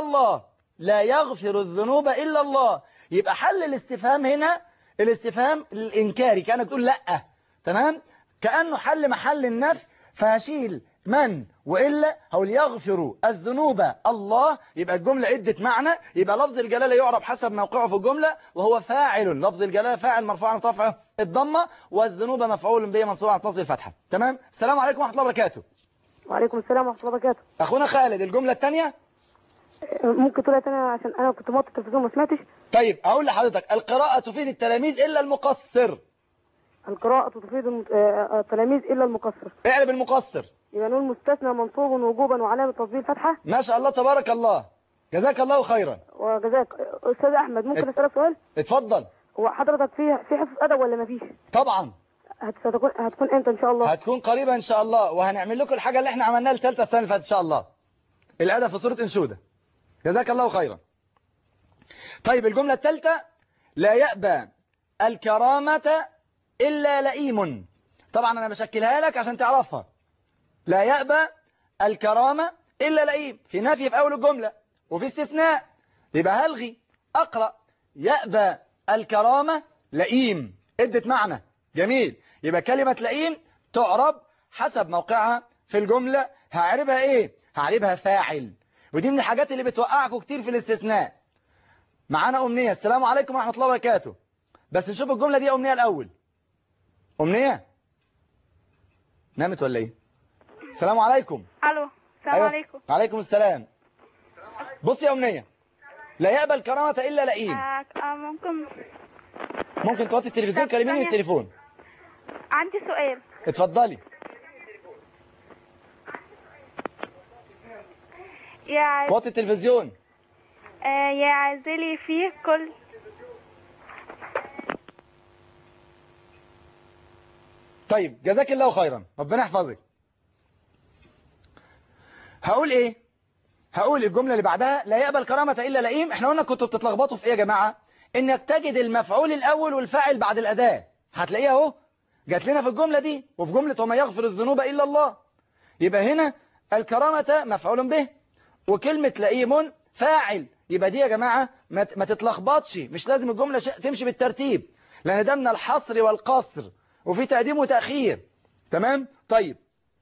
الله لا يغفر الذنوب إلا الله يبقى حل الاستفهام هنا الاستفهام الإنكاري كأنك تقول لأ تمام كأنه حل محل النفي فهشيل من وإلا هقول يغفر الذنوب الله يبقى الجملة ادت معنى يبقى لفظ الجلالة يعرب حسب موقعه في الجملة وهو فاعل لفظ الجلالة فاعل مرفوع عن رفعه الضمة والذنوب مفعول به منصوب عن نصب الفتحة تمام السلام عليكم ورحمة الله وبركاته وعليكم السلام ورحمة الله وبركاته أخونا خالد الجملة الثانية ممكن تقولها تاني عشان أنا كنت موطي التلفزيون ما سمعتش طيب أقول لحضرتك القراءة تفيد التلاميذ إلا المقصر القراءة تفيد الم- آه، التلاميذ إلا المقصر اقلب المقصر يبقى نقول مستثنى منصوب وجوبا وعلامة تصدير فتحة ما شاء الله تبارك الله جزاك الله خيرا وجزاك أستاذ أحمد ممكن ات- أسألك سؤال اتفضل هو حضرتك في في حفظ أدب ولا مفيش طبعا هت- هتكون هتكون إمتى إن شاء الله هتكون قريبة إن شاء الله وهنعمل لكم الحاجة اللي احنا عملناها الثالثة السنة اللي فاتت إن شاء الله الأدب في سورة أنشودة جزاك الله خيرا طيب الجملة الثالثة لا يأبى الكرامة إلا لئيم طبعا أنا بشكلها لك عشان تعرفها لا يأبى الكرامة إلا لئيم في نفي في أول الجملة وفي استثناء يبقى هلغي أقرأ يأبى الكرامة لئيم ادت معنى جميل يبقى كلمة لئيم تعرب حسب موقعها في الجملة هعربها ايه هعربها فاعل ودي من الحاجات اللي بتوقعكم كتير في الاستثناء معانا أمنية السلام عليكم ورحمة الله وبركاته بس نشوف الجملة دي أمنية الأول أمنية نامت ولا ايه السلام عليكم الو السلام أيوة. عليكم عليكم السلام بصي يا أمنية لا يقبل كرامة إلا لئيم آه آه، ممكن ممكن توطي التلفزيون طب كلميني ثانية. بالتليفون عندي سؤال اتفضلي يا ع- وطي التلفزيون آه يا عازلي فيه كل طيب جزاك الله خيرا ربنا يحفظك هقول ايه هقول الجملة اللي بعدها لا يقبل كرامة إلا لئيم احنا قلنا كنتوا بتتلخبطوا في ايه يا جماعة انك تجد المفعول الاول والفاعل بعد الاداة هتلاقيها اهو جات لنا في الجملة دي وفي جملة وما يغفر الذنوب إلا الله يبقى هنا الكرامة مفعول به وكلمة لئيم فاعل يبقى دي يا جماعة ما ت- ما تتلخبطش مش لازم الجملة ش- تمشي بالترتيب لأن ده من الحصر والقصر وفي تقديم وتأخير تمام طيب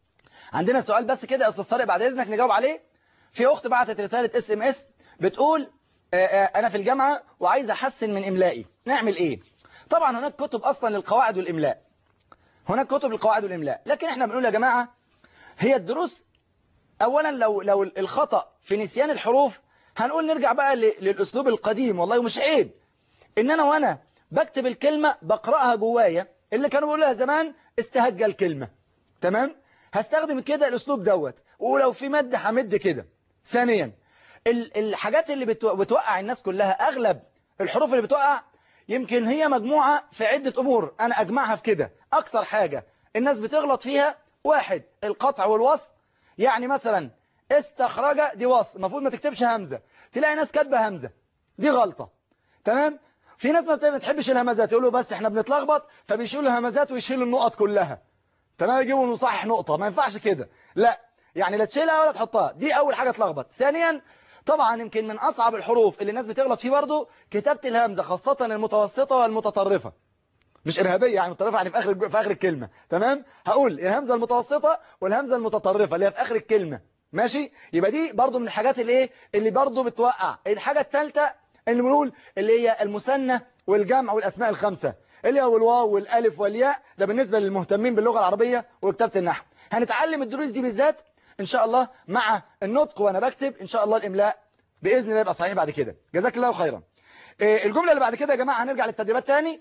عندنا سؤال بس كده يا استاذ طارق بعد اذنك نجاوب عليه في اخت بعتت رساله اس ام اس بتقول آه، آه، انا في الجامعه وعايز احسن من املائي نعمل ايه طبعا هناك كتب اصلا للقواعد والاملاء هناك كتب للقواعد والاملاء لكن احنا بنقول يا جماعه هي الدروس اولا لو لو الخطا في نسيان الحروف هنقول نرجع بقى ل- للاسلوب القديم والله ومش عيب ان انا وانا بكتب الكلمه بقراها جوايا اللي كانوا بيقولوا لها زمان استهجى الكلمه تمام هستخدم كده الاسلوب دوت ولو في مد همد كده ثانيا ال- الحاجات اللي بتو- بتوقع الناس كلها اغلب الحروف اللي بتوقع يمكن هي مجموعة في عدة امور انا اجمعها في كده اكتر حاجة الناس بتغلط فيها واحد القطع والوصل يعني مثلا استخرج دي وصل المفروض ما تكتبش همزة تلاقي ناس كاتبه همزة دي غلطة تمام في ناس ما بت- ما بتحبش الهمزات يقولوا بس احنا بنتلخبط فبيشيلوا الهمزات ويشيلوا النقط كلها تمام يجيبوا مصحح نقطة ما ينفعش كده لا يعني لا تشيلها ولا تحطها دي أول حاجة تلخبط ثانيا طبعا يمكن من أصعب الحروف اللي الناس بتغلط فيه برضه كتابة الهمزة خاصة المتوسطة والمتطرفة مش إرهابية يعني متطرفة يعني في آخر في آخر الكلمة تمام هقول الهمزة المتوسطة والهمزة المتطرفة اللي هي في آخر الكلمة ماشي يبقى دي برضه من الحاجات اللي ايه اللي برضه بتوقع الحاجة الثالثة اللي بنقول اللي هي المثنى والجمع والأسماء الخمسة اللي هو الواو والالف والياء ده بالنسبة للمهتمين باللغة العربية وكتابة النحو هنتعلم الدروس دي بالذات ان شاء الله مع النطق وانا بكتب ان شاء الله الاملاء باذن الله يبقى صحيح بعد كده جزاك الله خيرا إيه، الجملة اللي بعد كده يا جماعة هنرجع للتدريبات تاني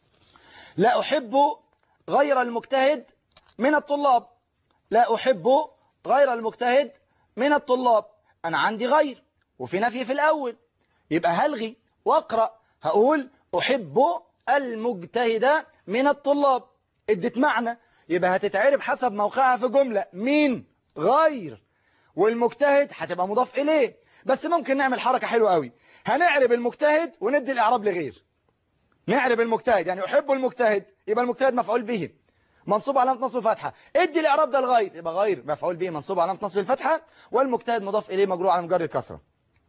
لا احب غير المجتهد من الطلاب لا احب غير المجتهد من الطلاب انا عندي غير وفي نفي في الاول يبقى هلغي واقرأ هقول أحب المجتهد من الطلاب ادت معنى يبقى هتتعرب حسب موقعها في جملة مين غير والمجتهد هتبقى مضاف إليه بس ممكن نعمل حركة حلوة قوي هنعرب المجتهد وندي الإعراب لغير نعرب المجتهد يعني أحب المجتهد يبقى المجتهد مفعول به منصوب علامة نصب الفتحة ادي الإعراب ده لغير يبقى غير مفعول به منصوب علامة نصب الفتحة والمجتهد مضاف إليه مجرور على مجرد الكسرة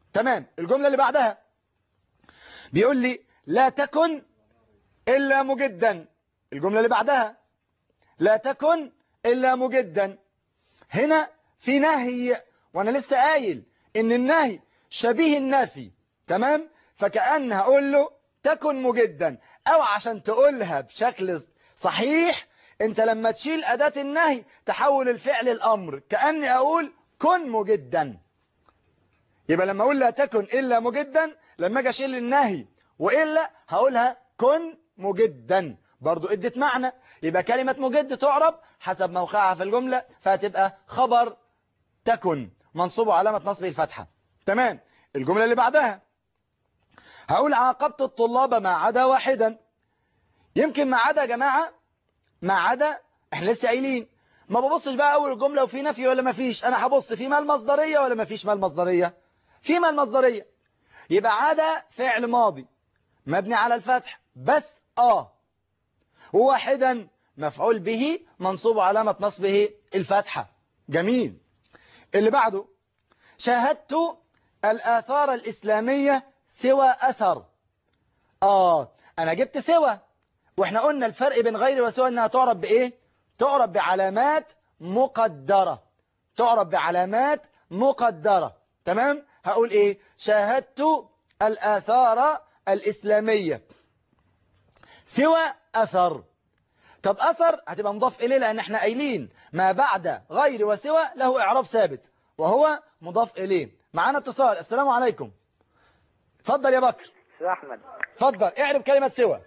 تمام الجملة اللي بعدها بيقول لي لا تكن إلا مجدا الجملة اللي بعدها لا تكن إلا مجدا هنا في نهي وأنا لسه قايل إن النهي شبيه النفي تمام فكأن هقول له تكن مجدا أو عشان تقولها بشكل صحيح انت لما تشيل أداة النهي تحول الفعل الأمر كأني أقول كن مجدا يبقى لما أقول لا تكن إلا مجدا لما أجي أشيل النهي وإلا هقولها كن مجدا برضو ادت معنى يبقى كلمة مجد تعرب حسب موقعها في الجملة فهتبقى خبر تكن منصوب علامة نصبه الفتحة تمام الجملة اللي بعدها هقول عاقبت الطلاب ما عدا واحدا يمكن ما عدا يا جماعة ما عدا احنا لسه قايلين ما ببصش بقى اول الجملة وفي نفي ولا ما فيش انا هبص في ما المصدرية ولا ما فيش ما المصدرية في ما المصدرية يبقى عدا فعل ماضي مبني على الفتح بس اه وواحدا مفعول به منصوب علامة نصبه الفتحة جميل اللي بعده شاهدت الآثار الإسلامية سوى أثر آه أنا جبت سوى وإحنا قلنا الفرق بين غير وسوى أنها تعرب بإيه تعرب بعلامات مقدرة تعرب بعلامات مقدرة تمام هقول إيه شاهدت الآثار الإسلامية سوى أثر طب أثر هتبقى مضاف إليه لأن احنا قايلين ما بعد غير وسوى له إعراب ثابت وهو مضاف إليه معانا اتصال السلام عليكم اتفضل يا بكر استاذ احمد اتفضل اعرب كلمة سوى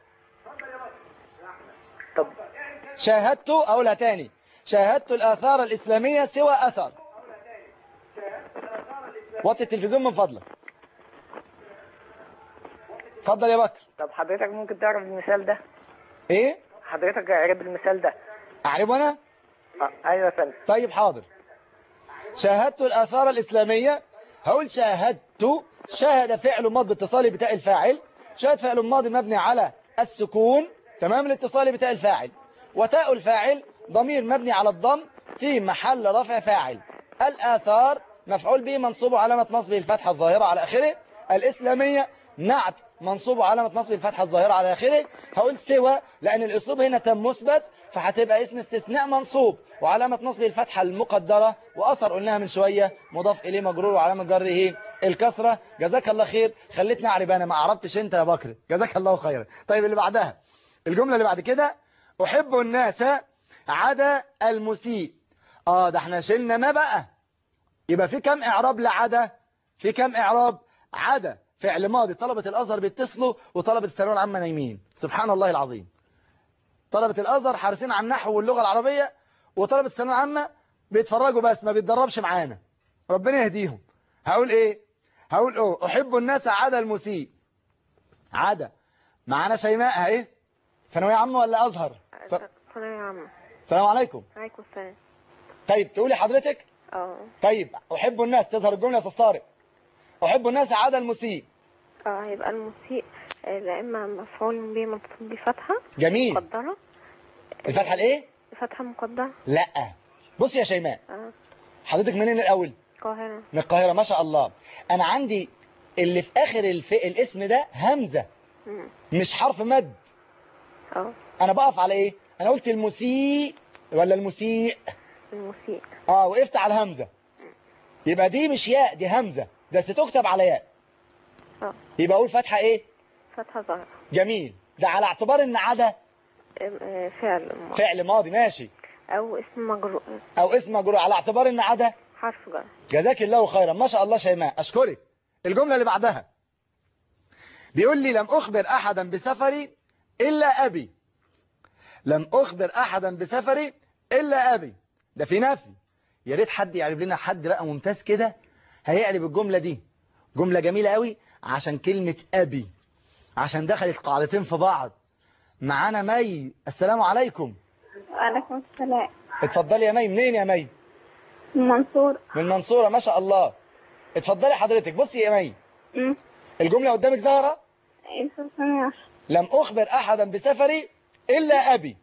طب شاهدت أقولها تاني شاهدت الآثار الإسلامية سوى أثر وطي التلفزيون من فضلك اتفضل يا بكر طب حضرتك ممكن تعرف المثال ده ايه حضرتك اعرب المثال ده اعربه انا آه. ايوه يا فندم طيب حاضر شاهدت الآثار الإسلامية هقول شاهدت شاهد فعل ماض باتصال بتاء الفاعل شاهد فعل ماضي مبني على السكون تمام الاتصال بتاء الفاعل وتاء الفاعل ضمير مبني على الضم في محل رفع فاعل الآثار مفعول به منصوب علامة نصبه الفتحة الظاهرة على آخره الإسلامية نعت منصوب علامة نصب الفتحة الظاهرة على آخره هقول سوى لأن الأسلوب هنا تم مثبت فهتبقى اسم استثناء منصوب وعلامة نصب الفتحة المقدرة وأثر قلناها من شوية مضاف إليه مجرور وعلامة جره الكسرة جزاك الله خير خليتني أعرب أنا ما عرفتش أنت يا بكر جزاك الله خيرا طيب اللي بعدها الجملة اللي بعد كده أحب الناس عدا المسيء آه ده احنا شلنا ما بقى يبقى في كم إعراب لعدا في كم إعراب عدا فعل ماضي طلبة الأزهر بيتصلوا وطلبة الثانويه العامة نايمين سبحان الله العظيم طلبة الأزهر حارسين على النحو واللغة العربية وطلبة الثانويه العامة بيتفرجوا بس ما بيتدربش معانا ربنا يهديهم هقول ايه هقول اه أحب الناس عدا المسيء عدا معانا شيماء اهي ثانوية عامة ولا أزهر س- ثانوية عامة السلام عليكم عليكم السلام طيب تقولي حضرتك اه طيب أحب الناس تظهر الجملة يا أستاذ طارق أحب الناس عدا المسيء اه هيبقى المسيء آه، لا اما مفعول به منصوب بفتحة جميل مقدرة الفتحة الايه فتحة مقدرة لا بص يا شيماء اه حضرتك منين الأول القاهرة من القاهرة ما شاء الله أنا عندي اللي في آخر الف... الاسم ده همزة مم. مش حرف مد اه أنا بقف على إيه أنا قلت المسيء ولا المسيء المسيء آه وقفت على الهمزة يبقى دي مش ياء دي همزة ده ستكتب على ياء اه يبقى أقول فتحة إيه فتحة ظاهرة جميل ده على اعتبار إن عدا آم، آه، فعل م- فعل ماضي ماشي او اسم مجرور أو اسم مجرور على اعتبار إن عدا حرف جر جزاك الله خيرا ما شاء الله شيماء أشكرك الجملة اللي بعدها بيقول لي لم أخبر أحدا بسفري إلا أبي لم أخبر أحدا بسفري إلا أبي ده في نفي يا ريت حد يعرف لنا حد بقى ممتاز كده هيقلب الجملة دي جملة جميلة قوي عشان كلمة أبي عشان دخلت قاعدتين في بعض معانا مي السلام عليكم وعليكم السلام اتفضلي يا مي منين يا مي منصور من المنصورة ما شاء الله اتفضلي حضرتك بصي يا مي امم الجملة قدامك ظاهرة ايه ثانية عشر لم أخبر أحدا بسفري إلا أبي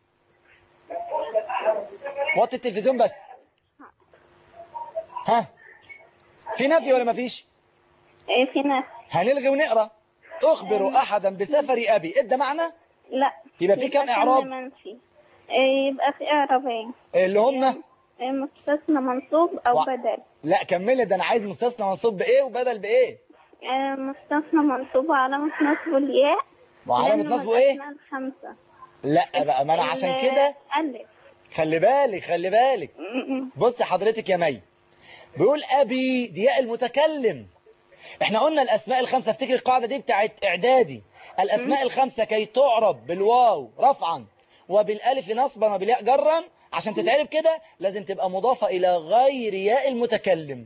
وطي التلفزيون بس ها في نفي ولا مفيش إيه في ناس هنلغي ونقرا اخبر احدا بسفر ابي ادى معنى لا يبقى في كام يبقى اعراب منفي إيه يبقى في إعرابين اللي هم إيه مستثنى منصوب أو وع- بدل لا كملي ده انا عايز مستثنى منصوب بايه وبدل بايه إيه مستثنى منصوب علامة نصب الياء وعلامه لأنه نصبه ايه الأسماء الخمسة لا بقى ما انا عشان ال- كده ألف خلي بالك خلي بالك م- م. بص حضرتك يا مي بيقول ابي دي ياء المتكلم احنا قلنا الاسماء الخمسه افتكر القاعده دي بتاعت اعدادي الاسماء الخمسه كي تعرب بالواو رفعا وبالالف نصبا وبالياء جرا عشان تتعرب كده لازم تبقى مضافه الى غير ياء المتكلم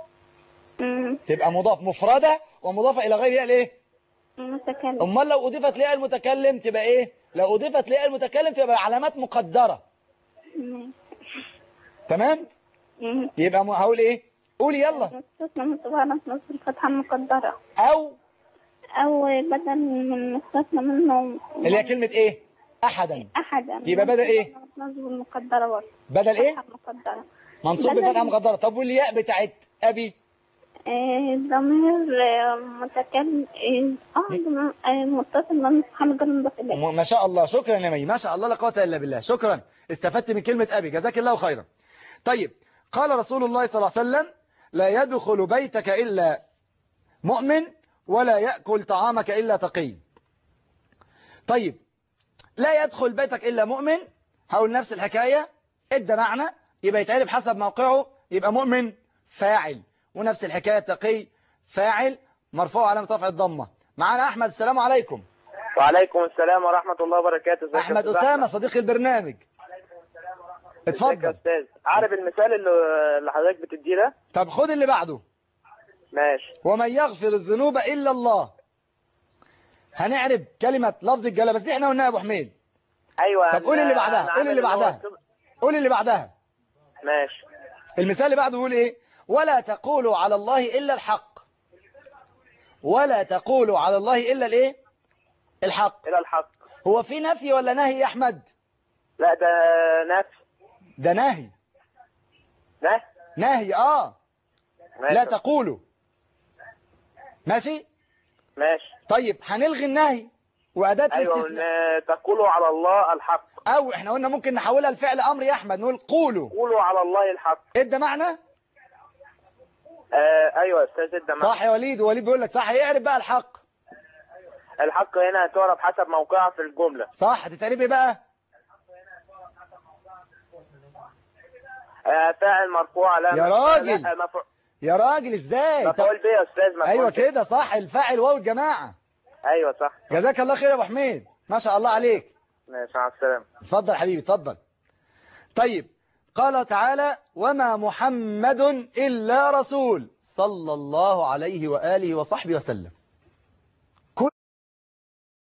م. تبقى مضاف مفرده ومضافه الى غير ياء الايه متكلم امال لو اضيفت لياء المتكلم تبقى ايه لو اضيفت لياء المتكلم تبقى علامات مقدره م. تمام م. يبقى م- هقول ايه قولي يلا مستثنى منصوب علامة نصب الفتحة المقدرة او أو بدل من مستثنى منه اللي هي كلمه ايه احدا أحدا يبقى بدل إيه؟ نصب المقدرة برضه بدل ايه فتحة مقدرة منصوب بدل- بفتحه مقدره طب والياء بتاعت ابي آه، ضمير آه، متكلم اه آه، ضمير- آه، متصل من حمد المضاف إليه م- ما شاء الله شكرا يا مي ما شاء الله لا قوه الا بالله شكرا استفدت من كلمه ابي جزاك الله خيرا طيب قال رسول الله صلى الله عليه وسلم لا يدخل بيتك الا مؤمن ولا ياكل طعامك الا تقي طيب لا يدخل بيتك الا مؤمن هقول نفس الحكايه ادى معنى يبقى يتعرف حسب موقعه يبقى مؤمن فاعل ونفس الحكايه تقي فاعل مرفوع علامه رفع الضمه معانا احمد السلام عليكم وعليكم السلام ورحمة الله وبركاته ازيك يا احمد أستاذ اسامه أحمد؟ صديق البرنامج ازيك يا اتفضل استاذ عارف المثال اللي اللي حضرتك بتديه ده طب خد اللي بعده ماشي ومن يغفر الذنوب الا الله هنعرب كلمه لفظ الجلاله بس دي احنا قلناها يا ابو حميد ايوه طب قول اللي أنا- بعدها، أنا قول اللي عامل بعدها. اللي هو- قول اللي بعدها ماشي المثال اللي بعده بيقول ايه ولا تقولوا على الله الا الحق ولا تقولوا على الله الا الايه الحق الى الحق هو في نفي ولا نهي يا احمد لا ده نفس ده نهي نه نهي اه ماشي لا تقولوا ماشي ماشي طيب هنلغي النهي وأداة ايوه الاستثناء إن تقولوا على الله الحق أو احنا قلنا ممكن نحولها لفعل أمر يا أحمد نقول قولوا قولوا على الله الحق ادى معنى آه ايوه يا استاذ ادى صح يا وليد وليد بيقول لك صح يعرف بقى الحق الحق هنا هتعرف حسب موقعها في الجملة صح هتتعرف ايه بقى آه فاعل مرفوع علامة يا راجل. لا، مفعول يا راجل ازاي طب مفعول به يا استاذ مفعول ايوه به. كده صح الفاعل واو الجماعة ايوه صح جزاك الله خير يا ابو حميد ما شاء الله عليك ماشي مع السلامة اتفضل حبيبي اتفضل طيب قال تعالى وما محمد إلا رسول صلى الله عليه وآله وصحبه وسلم